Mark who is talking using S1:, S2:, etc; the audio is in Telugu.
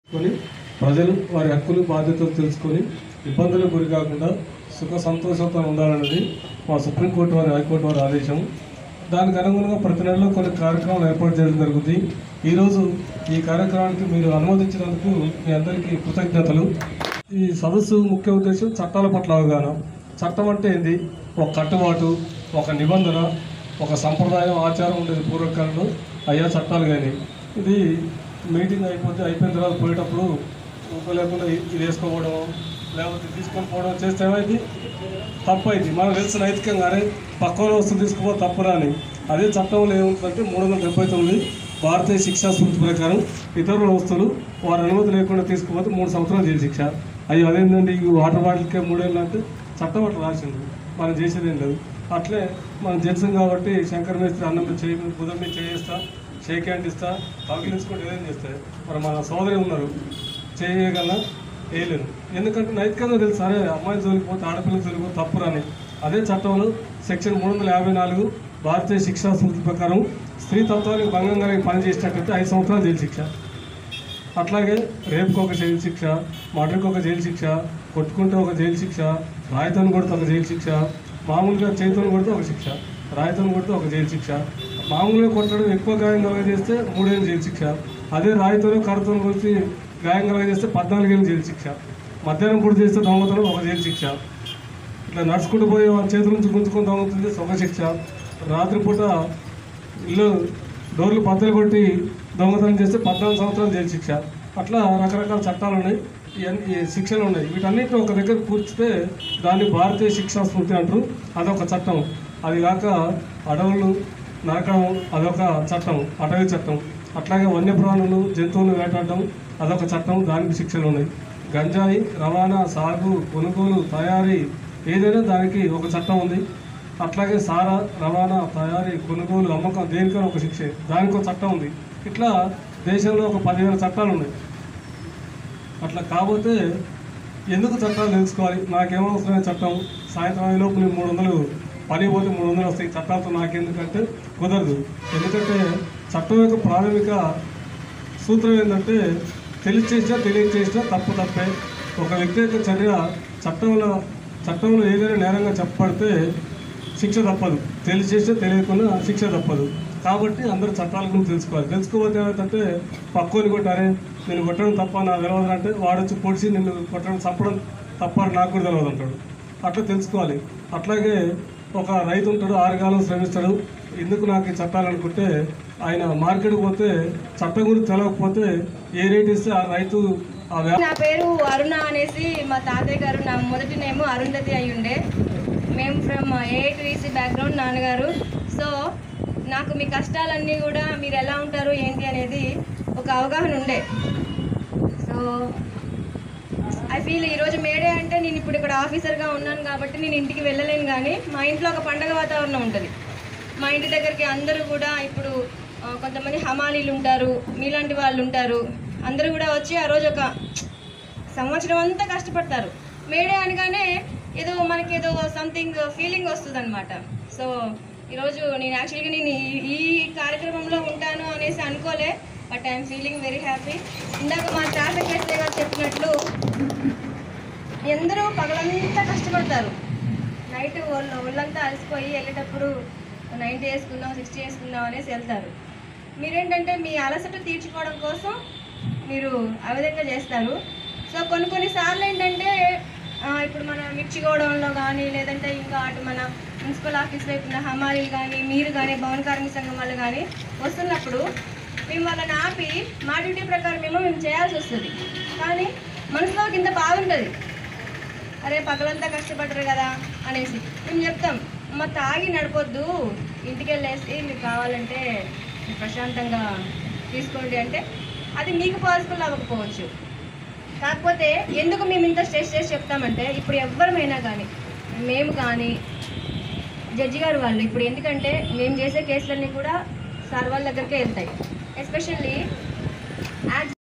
S1: కొని ప్రజలు వారి హక్కులు బాధ్యతలు తెలుసుకొని ఇబ్బందులకు గురి కాకుండా సుఖ సంతోషంతో ఉండాలన్నది మా సుప్రీంకోర్టు వారి హైకోర్టు వారి ఆదేశం దానికి అనుగుణంగా ప్రతి నెలలో కొన్ని కార్యక్రమాలు ఏర్పాటు చేయడం జరుగుతుంది ఈరోజు ఈ కార్యక్రమానికి మీరు అనుమతించినందుకు మీ అందరికీ కృతజ్ఞతలు ఈ సదస్సు ముఖ్య ఉద్దేశం చట్టాల పట్ల అవగాహన చట్టం అంటే ఏంది ఒక కట్టుబాటు ఒక నిబంధన ఒక సంప్రదాయం ఆచారం ఉండేది పూర్వకాలంలో అయ్యా చట్టాలు కానీ ఇది మీటింగ్ అయిపోతే అయిపోయిన తర్వాత పోయేటప్పుడు ఊప లేకుండా ఇది వేసుకోవడం లేకపోతే తీసుకొని పోవడం చేస్తే ఏమైంది తప్పు అయింది మనకు తెలిసిన నైతికంగానే పక్కన వస్తువు తీసుకోవడం తప్పురా అని అదే చట్టంలో ఏముంటుందంటే మూడు వందల డెబ్బై తొమ్మిది భారతీయ శిక్షా స్మృతి ప్రకారం ఇతరుల వస్తువులు వారి అనుమతి లేకుండా తీసుకుపోతే మూడు సంవత్సరాలు జైలు శిక్ష అయ్యో అదేంటండి ఈ వాటర్ బాటిల్కే మూడేళ్ళు అంటే చట్టం అట్లా రాసింది మనం చేసేది ఏం లేదు అట్లే మనం జెంట్సం కాబట్టి శంకర్ మేస్త్రి అన్నం మీద చేయి బుధం మీద చేయిస్తా షేక్ హ్యాండ్ ఇస్తా తగిలించుకుంటే ఏదైనా చేస్తాయి మరి మన సోదరి ఉన్నారు చేయగలనా వేయలేను ఎందుకంటే నైతికంగా తెలుసు అరే అమ్మాయి జోలికి పోతే ఆడపిల్లకి జోలికి పోతే తప్పురని అదే చట్టంలో సెక్షన్ మూడు వందల యాభై నాలుగు భారతీయ శిక్షా స్మృతి ప్రకారం స్త్రీ తత్వానికి భంగం కలిగి పని చేసినట్లయితే ఐదు సంవత్సరాలు జైలు శిక్ష అట్లాగే రేపుకి ఒక జైలు శిక్ష మర్డర్కి ఒక జైలు శిక్ష కొట్టుకుంటే ఒక జైలు శిక్ష రాయితోని కొడితే ఒక జైలు శిక్ష మామూలుగా చేతిని కొడితే ఒక శిక్ష రాయితోని కొడితే ఒక జైలు శిక్ష మామూలుగా కొట్టడం ఎక్కువ గాయం కలగజేస్తే మూడేళ్ళు జైలు శిక్ష అదే రాయితోనో కర్రతోని కొట్టి గాయం కలగజేస్తే పద్నాలుగేళ్ళు జైలు శిక్ష మధ్యాహ్నం కూడా చేస్తే దొంగతనం ఒక జైలు శిక్ష ఇట్లా నడుచుకుంటూ పోయి వాళ్ళ చేతుల నుంచి గుంజుకొని దొంగతుంది ఒక శిక్ష రాత్రిపూట ఇల్లు డోర్లు బద్దలు కొట్టి దొంగతనం చేస్తే పద్నాలుగు సంవత్సరాలు జైలు శిక్ష అట్లా రకరకాల చట్టాలు ఉన్నాయి ఇవన్నీ ఈ శిక్షలు ఉన్నాయి వీటన్నిటిని ఒక దగ్గర కూర్చితే దాన్ని భారతీయ శిక్షా స్మృతి అంటారు అదొక చట్టం అది కాక అడవులు నరకడం అదొక చట్టం అటవీ చట్టం అట్లాగే వన్యప్రాణులు జంతువులు వేటాడడం అదొక చట్టం దానికి శిక్షలు ఉన్నాయి గంజాయి రవాణా సాగు కొనుగోలు తయారీ ఏదైనా దానికి ఒక చట్టం ఉంది అట్లాగే సారా రవాణా తయారీ కొనుగోలు అమ్మకం దేనికైనా ఒక శిక్ష దానికి ఒక చట్టం ఉంది ఇట్లా దేశంలో ఒక పదివేల చట్టాలు ఉన్నాయి అట్లా కాకపోతే ఎందుకు చట్టాలు తెలుసుకోవాలి నాకేమవసరమైన చట్టం సాయంత్రం అయ్యేలోపు నేను మూడు వందలు పని పోతే మూడు వందలు వస్తాయి చట్టాలతో నాకెందుకంటే కుదరదు ఎందుకంటే చట్టం యొక్క ప్రాథమిక సూత్రం ఏంటంటే తెలిసి చేసినా తెలియక చేసినా తప్పు తప్పే ఒక వ్యక్తి యొక్క చర్య చట్టంలో చట్టంలో ఏదైనా నేరంగా చెప్పబడితే శిక్ష తప్పదు తెలిసి చేసినా తెలియకుండా శిక్ష తప్పదు కాబట్టి అందరూ చట్టాల గురించి తెలుసుకోవాలి తెలుసుకోకపోతే ఏమైందంటే పక్కోని కొట్టారే నేను కొట్టడం తప్ప నాకు తెలియదు అంటే వాడు వచ్చి పొడిచి నిన్ను కొట్టడం చంపడం తప్ప అని నాకు కూడా తెలియదు అంటాడు అట్లా తెలుసుకోవాలి అట్లాగే ఒక రైతు ఉంటాడు ఆరుగాలం శ్రమిస్తాడు ఎందుకు నాకు ఈ చట్టాలు అనుకుంటే ఆయన మార్కెట్కి పోతే చట్టం గురించి తెలియకపోతే ఏ రేట్ ఇస్తే ఆ రైతు ఆ వ్యా
S2: నా పేరు అరుణ అనేసి మా తాతయ్య గారు నా మొదటి నేమ్ అరుంధతి అయి ఉండే మేము ఫ్రమ్ ఏఐటీసీ బ్యాక్గ్రౌండ్ నాన్నగారు సో నాకు మీ కష్టాలన్నీ కూడా మీరు ఎలా ఉంటారు ఏంటి అనేది ఒక అవగాహన ఉండే సో ఐ ఫీల్ ఈరోజు మేడే అంటే నేను ఇప్పుడు ఇక్కడ ఆఫీసర్గా ఉన్నాను కాబట్టి నేను ఇంటికి వెళ్ళలేను కానీ మా ఇంట్లో ఒక పండగ వాతావరణం ఉంటుంది మా ఇంటి దగ్గరికి అందరూ కూడా ఇప్పుడు ఆ, కొంతమంది హమాలీలు ఉంటారు మీలాంటి వాళ్ళు ఉంటారు అందరూ కూడా వచ్చి ఆ రోజు ఒక సంవత్సరం అంతా కష్టపడతారు మేడే అనగానే ఏదో మనకి ఏదో సంథింగ్ ఫీలింగ్ వస్తుంది అనమాట సో ఈరోజు నేను యాక్చువల్గా నేను ఈ- ఈ కార్యక్రమంలో ఉంటాను అనేసి అనుకోలే but I'm feeling very happy ఇందాక మా ట్రాఫిక్ ఎస్ఐ గారు చెప్పినట్లు ఎందరూ పగలంతా కష్టపడతారు నైట్ ఒళ్ళు ఒళ్ళంతా అలసిపోయి వెళ్ళేటప్పుడు నైంటీ వేసుకుందాం సిక్స్టీ వేసుకుందాం అనేసి వెళ్తారు మీరేంటంటే మీ అలసట తీర్చుకోవడం కోసం మీరు ఆ విధంగా చేస్తారు సో కొన్ని కొన్ని సార్లు ఏంటంటే ఆ, ఇప్పుడు మన మిర్చి గోడౌన్లో కానీ లేదంటే ఇంకా అటు మన మున్సిపల్ ఆఫీస్లో ఇప్పుడు ఉన్న హమాలీలు కానీ మీరు కానీ భవన కార్మిక సంఘం వాళ్ళు కానీ వస్తున్నప్పుడు మేము వాళ్ళని ఆపి మా డ్యూటీ ప్రకారం ఏమో మేము చేయాల్సి వస్తుంది కానీ మనసులో ఒక ఇంత బాగుంటుంది అరే పగలంతా కష్టపడరు కదా అనేసి మేము చెప్తాం అమ్మ తాగి నడపొద్దు ఇంటికి వెళ్ళేసి మీకు కావాలంటే మీరు ప్రశాంతంగా తీసుకోండి అంటే అది మీకు పాసిబుల్ అవ్వకపోవచ్చు కాకపోతే ఎందుకు మేము ఇంత స్ట్రెస్ చేసి చెప్తామంటే ఇప్పుడు ఎవరమైనా కానీ మేము కానీ జడ్జి గారు వాళ్ళు ఇప్పుడు ఎందుకంటే మేము చేసే కేసులన్నీ కూడా సార్ వాళ్ళ దగ్గరికే వెళ్తాయి ఎస్పెషల్లీ యాజ్